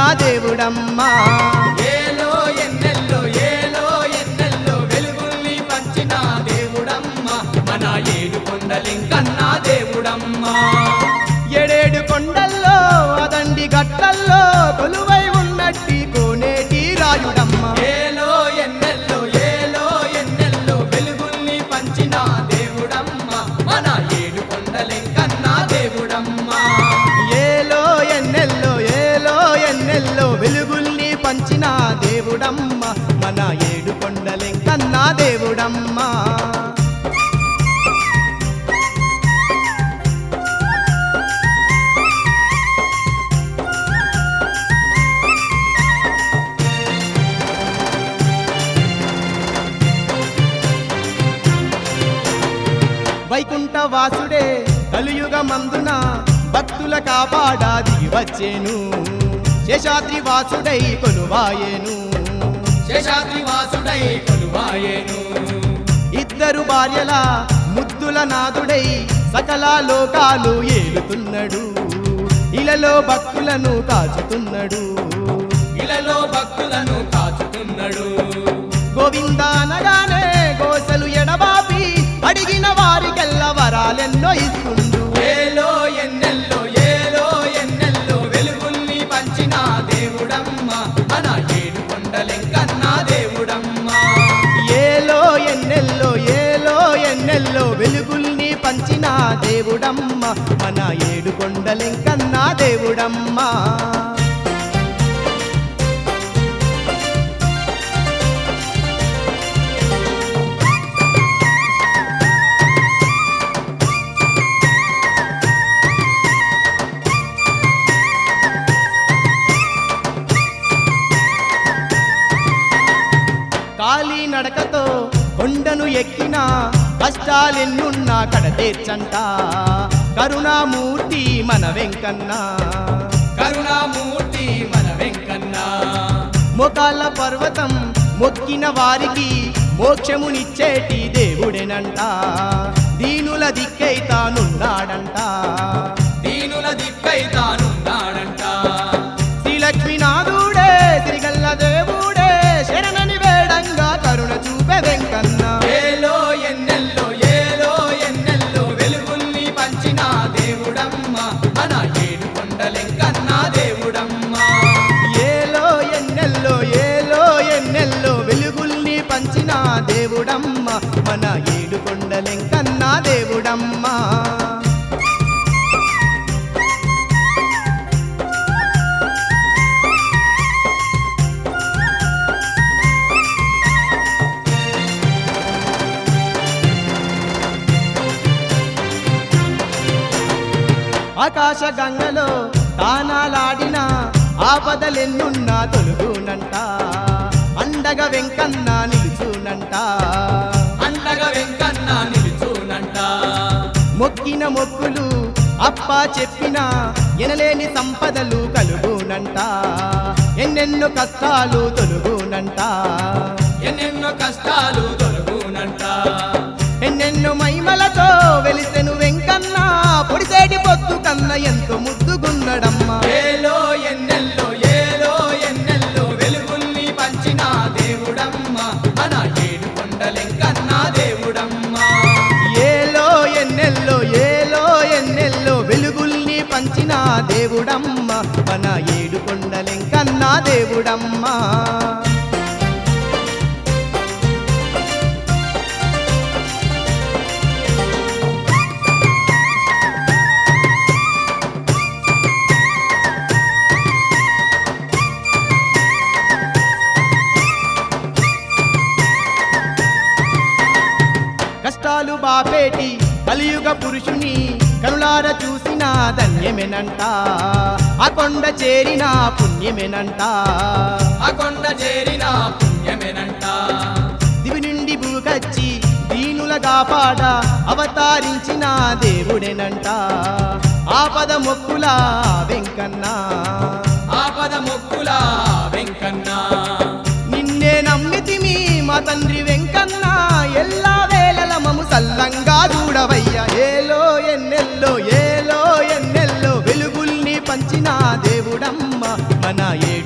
దేవుడమ్మా ఏలో ఎన్నెల్లో ఏలో ఎన్నెల్లో వెలుగుల్ని పంచిన దేవుడమ్మ మన ఏడు కొండలింకన్నా దేవుడమ్మ ఎడేడు కొండల్లో అదండి గట్టల్లో కొలువై ఉన్నట్టి కోనేటి రాయుడమ్మా ఏలో ఎన్నెల్లో ఏలో ఎన్నెల్లో వెలుగుల్ని పంచిన దేవుడమ్మ మన ఏడు కొండలింకన్నా దేవుడమ్మ ఏలో ఎన్నెల్లో ఏలో ఎన్నెల్లో వెలుగుల్ని పంచిన దేవుడమ్మ మన ఏడు కొండలెంకన్నా దేవుడమ్మా వైకుంఠ వాసుడే కలియుగ మందున భక్తుల కాపాడా దిగి వచ్చేను శేషాద్రి వాసుడై కొలువాయేను శేషాద్రి వాసుడై కొలువాయేను ఇద్దరు భార్యల ముద్దుల నాదుడై సకల లోకాలు ఏలుతున్నాడు ఇలలో భక్తులను కాచుతున్నాడు ఇలలో భక్తులను కాచుతున్నాడు గోవింద అనగానే గోసలు ఎడబాపి అడిగిన వారికెల్ల వరాలెన్నో ఇస్తుండు ఏలో ఎన్నెల్లో ఏలో ఎన్నెల్లో వెలుగుల్ని పంచిన దేవుడమ్మ మన ఏడు కొండలెంకన్నా దేవుడమ్మ ఏలో ఎన్నెల్లో ఏలో ఎన్నెల్లో వెలుగుల్ని పంచిన దేవుడమ్మ మన ఏడు కొండలెంకన్నా దేవుడమ్మా కాలి నడకతో కొండను ఎక్కిన కష్టాలెన్నున్నా కడతీర్చంట కరుణామూర్తి మన వెంకన్నా కరుణామూర్తి మన వెంకన్న మొకాళ్ళ పర్వతం మొక్కిన వారికి మోక్షమునిచ్చేటి దేవుడేనంట దీనుల దిక్కై తానున్నాడంట దీనుల దిక్కై తానున్నాడంట శ్రీలక్ష్మీనాథుడే శ్రీగల్ల దేవుడే శరణని వేడంగా కరుణ చూపే వెంకన్న ఏలో ఎన్నెల్లో ఏలో ఎన్నెల్లో వెలుగుల్ని పంచిన దేవుడమ్మ మన ఏడు కొండలెంకన్నా దేవుడమ్మ ఏలో ఎన్నెల్లో ఏలో ఎన్నెల్లో వెలుగుల్ని పంచిన దేవుడమ్మ మన ఏడు కొండలెంకన్నా దేవుడమ్మా ఆకాశ గంగలో తానాలాడిన ఆపదలెన్నున్నా తొలుగునంట అండగా వెంకన్న నిలుచునంట అండగా వెంకన్న నిలుచునంట మొక్కిన మొక్కులు అప్ప చెప్పిన ఎనలేని సంపదలు కలుగునంట ఎన్నెన్నో కష్టాలు తొలుగునంట ఎన్నెన్నో కష్టాలు తొలగునంట ఎన్నెన్నో మైమలతో వెలిసెను వెంకన్న పొడిసేటి పొత్తు కన్న ఎంతో ముద్దుగున్నడమ్మా ఏలో ఎన్నెల్లో ఏలో ఎన్నెల్లో వెలుగుల్ని పంచిన దేవుడమ్మ మన ఏడు కొండలెంకన్నా దేవుడమ్మ ఏలో ఎన్నెల్లో ఏలో ఎన్నెల్లో వెలుగుల్ని పంచిన దేవుడమ్మ మన ఏడు కొండలెంకన్నా దేవుడమ్మా కష్టాలు బాపేటి కలియుగ పురుషుని కనులార చూసిన ధన్యమేనంట ఆ కొండ చేరిన పుణ్యమేనంట ఆ కొండ చేరిన పుణ్యమేనంట దివి నుండి భూగచ్చి దీనుల కాపాడ అవతారించిన దేవుడేనంట ఆపద మొక్కుల వెంకన్న ఆపద మొక్కుల వెంకన్న నిన్నే నమ్మితిమి మా తండ్రి వెంకన్న ఎల్లా వేళల మము సల్లంగా చూడవయ్యా ఏలో ఎన్నెల్లో ఏలో ఎన్నెల్లో వెలుగుల్ని పంచిన దేవుడమ్మ మన ఏడు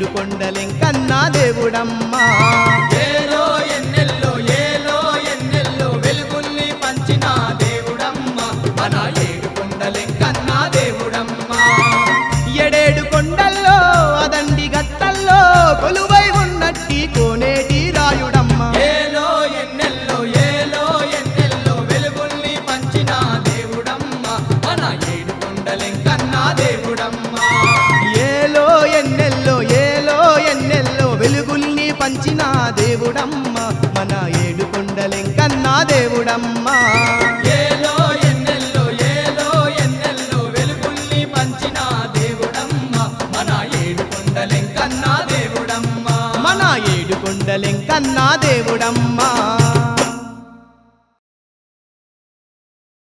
దేవుడమ్మా ఏలో ఎన్నెల్లో ఏలో ఎన్నెల్లో వెలుగుల్ని పంచిన దేవుడమ్మ మన ఏడు కొండలెంకన్న దేవుడమ్మ ఎడేడు కొండల్లో అదండి గట్టల్లో కొలువై ఉన్నట్టి కోనేటి రాయుడమ్మ ఏలో ఎన్నెల్లో ఏలో ఎన్నెల్లో వెలుగుల్ని పంచిన దేవుడమ్మ మన ఏడు కొండలెంకన్న దేవుడమ్మ ఏలో ఎన్నెల్లో ఏలో ఎన్నెల్లో వెలుగుల్ని పంచిన దేవుడమ్మ మన ఏడు కొండలెంకన్నా దేవుడమ్మ ఏలో ఎన్నెల్లో ఏలో ఎన్నెల్లో వెలుగుల్ని పంచిన దేవుడమ్మ మన ఏడు కొండలెంకన్న దేవుడమ్మ మన ఏడు కొండలెంకన్నా దేవుడమ్మ